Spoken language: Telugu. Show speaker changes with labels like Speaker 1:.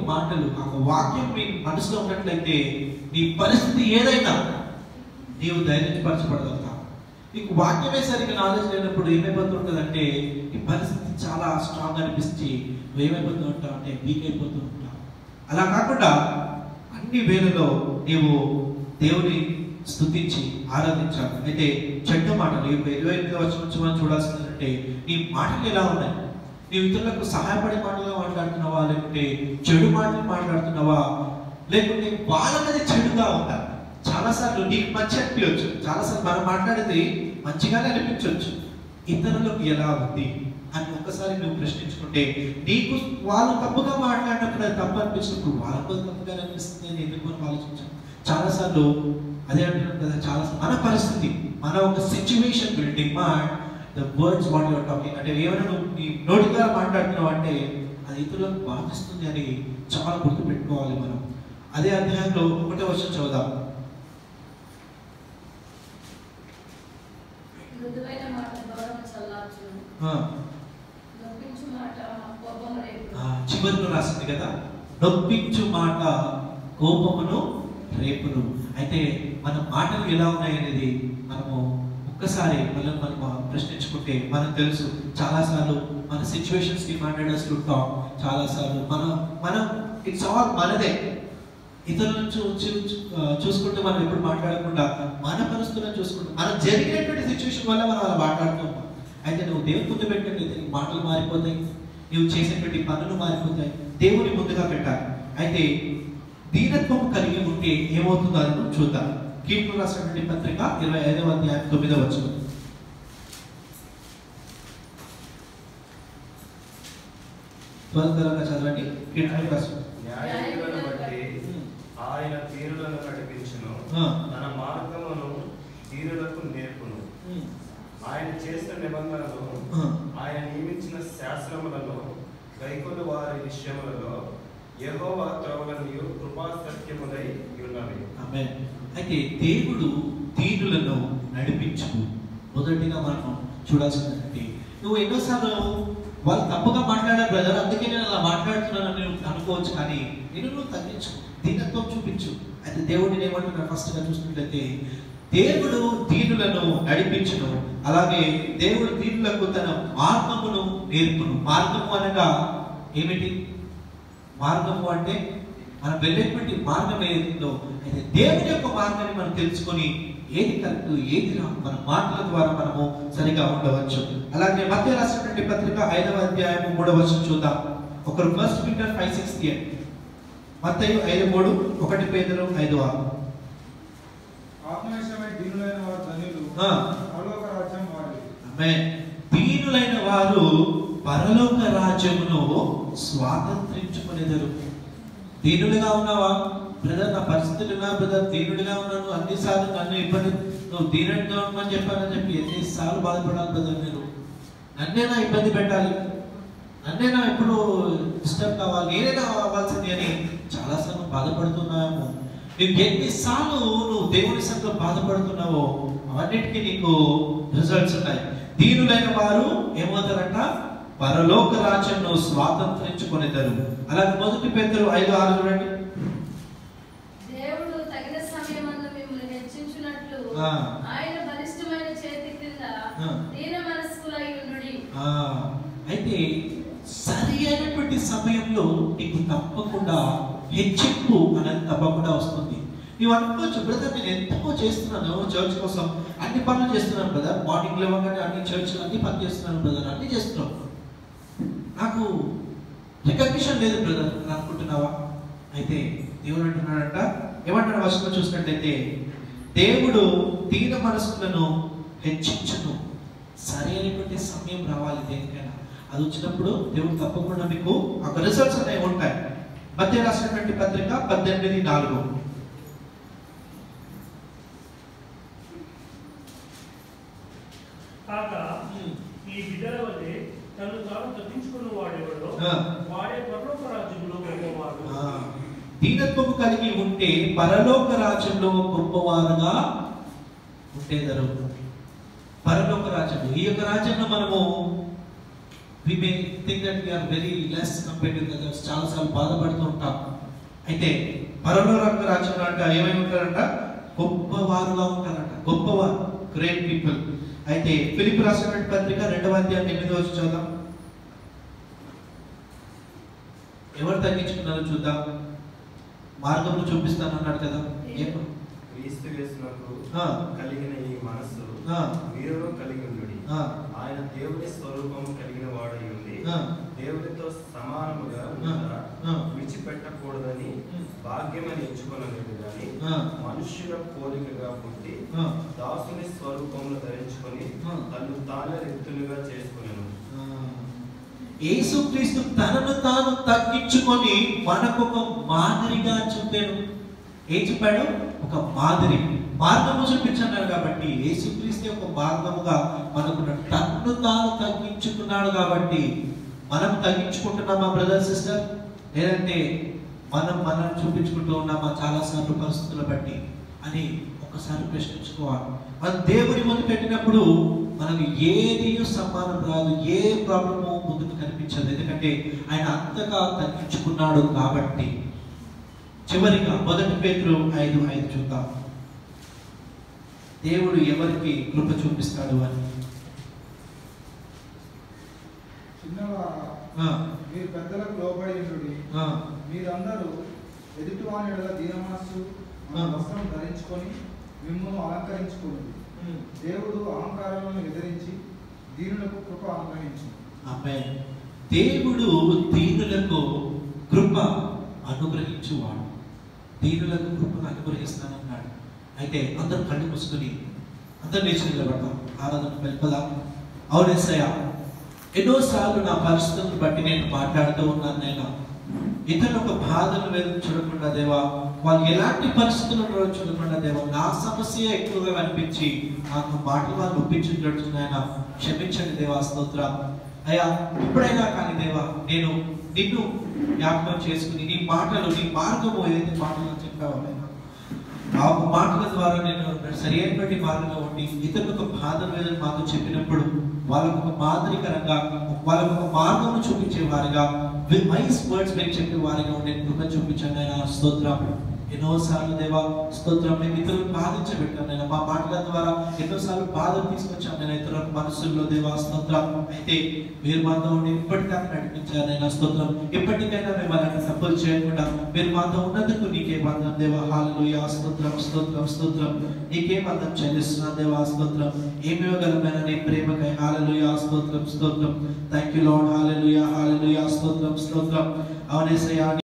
Speaker 1: మాటలు ఆ యొక్క వాక్యం మీ మనసులో ఉన్నట్లయితే నీ పరిస్థితి ఏదైనా నీవు ధైర్యపరచబడగలుగుతావు నీకు వాక్యమే సరిగ్గా నాలెడ్జ్ లేనప్పుడు ఏమైపోతుంటుందంటే నీ పరిస్థితి చాలా స్ట్రాంగ్ అనిపిస్తే నువ్వు ఏమైపోతూ ఉంటావు అంటే వీక్ అయిపోతూ ఉంటావు అలా కాకుండా అన్ని వేళలో నీవు దేవుని స్తుతించి ఆరాధించాలి అయితే చెడ్డ మాటలు ఇప్పుడు ఇరవై ఎనిమిది వచ్చిన నుంచి మనం చూడాల్సిందంటే నీ మాటలు ఎలా ఉన్నాయి నీవు ఇతరులకు సహాయపడే మాటలుగా మాట్లాడుతున్నావా లేకుంటే చెడు మాటలు మాట్లాడుతున్నావా లేకుంటే వాళ్ళకది చెడుగా ఉందా చాలాసార్లు నీకు మంచి అనిపించవచ్చు చాలాసార్లు మనం మాట్లాడేది మంచిగానే అనిపించవచ్చు ఇతరులకు ఎలా ఉంది అని ఒక్కసారి నువ్వు ప్రశ్నించుకుంటే నీకు వాళ్ళు తప్పుగా మాట్లాడినప్పుడు అది తప్పు అనిపించినప్పుడు వాళ్ళకు అది తప్పుగా అనిపిస్తుంది అని ఎందుకు మనం ఆలోచించాం చాలాసార్లు అదే అంటున్నాను కదా చాలా మన పరిస్థితి మన ఒక situation will demand the words what your talking అంటే ఏమైనా నువ్వు నీ నోటి ద్వారా మాట్లాడుతున్నావు అంటే అది ఇతరులకు బాధిస్తుంది అని చాలా గుర్తుపెట్టుకోవాలి మనం అదే అధ్యాయంలో ఒకటే వర్షం చదువుదాం
Speaker 2: మృదువైన మాట గౌరవం చల్లార్చు
Speaker 1: ఆ,
Speaker 2: నొప్పించు మాట కోపం రేపు
Speaker 1: ఆ, చివరిలో రాసింది కదా నొప్పించు మాట కోపమును రేపును అయితే మన మాటలు ఎలా ఉన్నాయి అనేది మనము ఒక్కసారి మనల్ని మనం ప్రశ్నించుకుంటే మనకు తెలుసు చాలాసార్లు మన సిచ్యువేషన్స్ కి మాట్లాడేస్తూ ఉంటాం చాలాసార్లు మనం మనం ఇట్స్ ఆల్ మనదే ఇతరులను చూ చూ- చూ- ఆ, చూసుకుంటూ మనం ఎప్పుడు మాట్లాడకుండా మన పరిస్థితులను చూసుకుంటూ మనం జరిగినటువంటి సిచ్యువేషన్ వల్ల మనం అలా మాట్లాడుతూ ఉంటాం అయితే నువ్వు దేవుని ముందు పెట్టినట్లయితే నీ మాటలు మారిపోతాయి నువ్వు చేసేటువంటి పనులు మారిపోతాయి దేవుని ముందుగా పెట్టాలి అయితే దీనత్వం కలిగి ఉంటే ఏమవుతుందో అది మనం చూద్దాం కీర్తన రాసినటువంటి పత్రిక ఇరవై ఐదవ అధ్యాయం తొమ్మిదవ వచ్చిన త్వరగా చదవండి కీర్తన రాసిన
Speaker 3: న్యాయములను బట్టి ఆయన తీరులను నడిపించును
Speaker 1: ఆ.
Speaker 3: తన మార్గమును తీరులకు నేర్పును ఆయన చేసిన నిబంధనలు
Speaker 1: ఆ.
Speaker 3: ఆయన నియమించిన శాస్త్రములలో గైకొలు వారి విషయములలో యెహోవా త్రవలనియు కృపా సత్యములై ఉన్నవి
Speaker 1: ఆమేన్. అయితే దేవుడు దీనులను నడిపించు మొదటిగా మనం చూడాల్సిందంటే నువ్వు ఎన్నోసార్లు వాళ్ళు తప్పుగా మాట్లాడారు బ్రదర్ అందుకే నేను అలా మాట్లాడుతున్నానని నువ్వు అనుకోవచ్చు కానీ నేను నువ్వు తగ్గించు దీనత్వం చూపించు అయితే దేవుడిని ఏమంటున్నాడు ఫస్ట్ గా చూసినట్లయితే దేవుడు దీనులను నడిపించును అలాగే దేవుడు దీనులకు తన మార్గమును నేర్పును మార్గము అనగా ఏమిటి మార్గము అంటే మనం వెళ్ళేటువంటి మార్గం ఏదో అయితే దేవుని యొక్క మార్గాన్ని మనం తెలుసుకొని ఏది కరెక్ట్ ఏది రాంగ్ మన మాటల ద్వారా మనము సరిగా ఉండవచ్చు అలాగే మధ్య రాసినటువంటి పత్రిక ఐదవ అధ్యాయము మూడవ వచనం చూద్దాం ఒకరు ఫస్ట్ పీటర్ ఫైవ్ సిక్స్ మత్తయి ఐదు మూడు ఒకటి పేదలు ఐదు ఆరు
Speaker 4: ఆత్మవిషయమై దీనులైన వారు ధనులు
Speaker 1: ఆ.
Speaker 4: పరలోక రాజ్యం వారిది
Speaker 1: ఆమేన్. దీనులైన వారు పరలోక రాజ్యమును స్వాతంత్రించుకునేదరు దీనుడిగా ఉన్నావా బ్రదర్ నా పరిస్థితులు ఉన్నా బ్రదర్ దీనుడిగా ఉన్నాను అన్నిసార్లు నన్ను ఇబ్బంది నువ్వు దీనుడిగా ఉండమని చెప్పానని చెప్పి ఎన్నిసార్లు బాధపడాలి బ్రదర్ మీరు నన్నేనా ఇబ్బంది పెట్టాలి నన్నేనా ఎప్పుడు డిస్టర్బ్ కావాలి నేనేనా అవ్వాల్సింది అని చాలాసార్లు బాధపడుతున్నాము నువ్వు ఎన్నిసార్లు నువ్వు దేవుని సంఘంలో బాధపడుతున్నావో అవన్నిటికీ నీకు రిజల్ట్స్ ఉన్నాయి దీనులైన వారు ఏమవుతారంట పరలోక రాజ్యంను స్వాతంత్రించుకునేదారు అలాగే మొదటి పెద్దలు ఐదు ఆరు చూడండి
Speaker 2: దేవుడు తగిన సమయమందు మిమ్మల్ని హెచ్చించున్నట్లు
Speaker 1: ఆ.
Speaker 2: ఆయన బలిష్టమైన చేతి క్రింద
Speaker 1: ఆ.
Speaker 2: దీన మనస్కులై ఉండుడి
Speaker 1: ఆ, అయితే సరి అయినటువంటి సమయంలో నీకు తప్పకుండా హెచ్చింపు అనేది తప్పకుండా వస్తుంది నీవు అనుకోవచ్చు బ్రదర్ నేను ఎంతో చేస్తున్నాను చర్చ్ కోసం అన్ని పనులు చేస్తున్నాను బ్రదర్ మార్నింగ్ లేవగానే అన్ని చర్చ్ అన్ని పని చేస్తున్నాను బ్రదర్ అన్ని చేస్తున్నావు నాకు రికగ్నిషన్ లేదు బ్రదర్ అని అనుకుంటున్నావా అయితే దేవుడు అంటున్నాడంట ఏమంటాడు వర్షంలో చూసినట్లయితే దేవుడు దీన మనసులను హెచ్చించును సరైనటువంటి సమయం రావాలి దేనికైనా అది వచ్చినప్పుడు దేవుడు తప్పకుండా మీకు ఒక రిజల్ట్స్ అనేవి ఉంటాయి మధ్య రాసినటువంటి పత్రిక పద్దెనిమిది నాలుగు
Speaker 5: కాక ఈ బిడ్డల వల్లే తను తాను తప్పించుకున్న వాడెవడో
Speaker 1: ఆ.
Speaker 5: వాడే పరలోక రాజ్యంలో గొప్పవాడు
Speaker 1: ఆ, దీనత్వము కలిగి ఉంటే పరలోక రాజ్యంలో గొప్పవారుగా ఉండేదరు పరలోక రాజ్యం ఈ యొక్క రాజ్యంలో మనము we may think that we're very less compare with others చాలాసార్లు బాధపడుతూ ఉంటాం అయితే పరలోక రాజ్యంలో అంట ఏమై ఉంటారంట గొప్పవారుగా ఉంటారంట గొప్పవారు గ్రేట్ పీపుల్ అయితే ఫిలిప్ రాసిన పత్రిక రెండవ అధ్యాయం ఎనిమిదో వచ్చి చూద్దాం ఎవరు తగ్గించుకున్నారో చూద్దాం మార్గంలో చూపిస్తానన్నాడు కదా ఏం
Speaker 3: క్రీస్తు యేసునకు
Speaker 1: ఆ.
Speaker 3: కలిగిన ఈ మనస్సు
Speaker 1: ఆ.
Speaker 3: మీరును కలిగి ఉండుడి
Speaker 1: ఆ.
Speaker 3: ఆయన దేవుని స్వరూపము కలిగిన వాడై ఉండి
Speaker 1: ఆ.
Speaker 3: దేవునితో సమానముగా
Speaker 1: ఆ.
Speaker 3: ఉండగా
Speaker 1: ఆ.
Speaker 3: విడిచిపెట్టకూడదని
Speaker 1: ఉమ్.
Speaker 3: భాగ్యమని ఎంచుకొనలేదు కానీ
Speaker 1: ఆ.
Speaker 3: మనుష్యుల పోలికగా పుట్టి
Speaker 1: ఆ.
Speaker 3: దాసుని స్వరూపమును ధరించుకొని
Speaker 1: ఆ.
Speaker 3: తను తానే రిక్తులుగా చేసుకున్నాను
Speaker 1: యేసుక్రీస్తు తనను తాను తగ్గించుకొని మనకు ఒక మాదిరిగా చూపాడు ఏం చెప్పాడు ఒక మాదిరి మార్గము చూపించన్నాడు కాబట్టి యేసుక్రీస్తు ఒక మార్గముగా మనకు తన్ను తాను తగ్గించుకున్నాడు కాబట్టి మనం తగ్గించుకుంటున్నామా బ్రదర్ సిస్టర్ లేదంటే మనం మనం చూపించుకుంటూ ఉన్నామా చాలా సార్లు పరిస్థితుల బట్టి అని ఒకసారి ప్రశ్నించుకోవాలి మనం దేవుని ముందు పెట్టినప్పుడు మనకు ఏది సమానం రాదు ఏ ప్రాబ్లము ముందుకు కనిపించదు ఎందుకంటే ఆయన అంతగా తగ్గించుకున్నాడు కాబట్టి చివరిగా మొదటి పేతురు ఐదు ఐదు చూద్దాం దేవుడు ఎవరికి కృప చూపిస్తాడు అని
Speaker 4: చిన్నవారా
Speaker 1: ఆ,
Speaker 4: మీరు పెద్దలకు లోబడి ఉండుడి
Speaker 1: ఆ,
Speaker 4: మీరందరూ ఎదుటివాని ఎడల దీనమనస్సు మన
Speaker 1: ఆ.
Speaker 4: వస్త్రం ధరించుకొని మిమ్మల్ని అలంకరించుకోండి
Speaker 1: ఉమ్.
Speaker 4: దేవుడు అహంకారాలను ఎదిరించి దీనులకు కృప అనుగ్రహించు
Speaker 1: ఆమేన్. దేవుడు దీనులకు కృప అనుగ్రహించువాడు దీనులకు కృపను అనుగ్రహిస్తానన్నాడు అయితే అందరూ కళ్ళు మూసుకుని అందరు లేచి నిలబడతాం ఆరాధన వెళ్ళిపోదాం అవునేసయ్య ఎన్నోసార్లు నా పరిస్థితులను బట్టి నేను మాట్లాడుతూ ఉన్నాను నేను ఇతరులకు బాధను వేదన చూడకుండా దేవా వాళ్ళు ఎలాంటి పరిస్థితులు ఉన్నారో చూడకుండా దేవా నా సమస్య ఎక్కువగా కనిపించి నాకు మాటలు వాళ్ళు ఒప్పించుకుంటున్నాను నాయన క్షమించండి దేవా స్తోత్రం అయ్యా ఇప్పుడైనా కానీ దేవా నేను నిన్ను జ్ఞాపకం చేసుకుని నీ మాటలు నీ మార్గము ఏదైతే మాటలు చెప్పావో నాయనా, ఆ మాటల ద్వారా నేను సరి అయినటువంటి మార్గంలో ఉండి ఇతరులకు బాధ వేదన మాతో చెప్పినప్పుడు వాళ్ళకు ఒక మాదిరికరంగా వాళ్ళకు ఒక మార్గం చూపించే వారిగా వైస్ వర్డ్స్ మేము చెప్పే వారిగా ఉండే కృప చూపించండి ఆయన స్తోత్రం ఎన్నోసార్లు దేవా స్తోత్రం మేము ఇతరులను బాధించబెట్టాను నేను మా మాటల ద్వారా ఎన్నోసార్లు బాధలు తీసుకొచ్చాను నేను ఇతరుల మనసుల్లో దేవా స్తోత్రం అయితే మీరు మాతో ఉండి ఇప్పటికైనా నడిపించారు నేను స్తోత్రం ఇప్పటికైనా మేము అలాంటి తప్పులు చేయకుండా మీరు మాతో ఉన్నందుకు నీకే బంధం దేవా హాలలుయా స్తోత్రం స్తోత్రం స్తోత్రం నీకే బంధం చెల్లిస్తున్నా దేవా స్తోత్రం ఏమి ఇవ్వగలమైన నీ ప్రేమకై హాలలుయా స్తోత్రం స్తోత్రం thank you Lord hallelujah hallelujah స్తోత్రం స్తోత్రం అవునేసయ్యా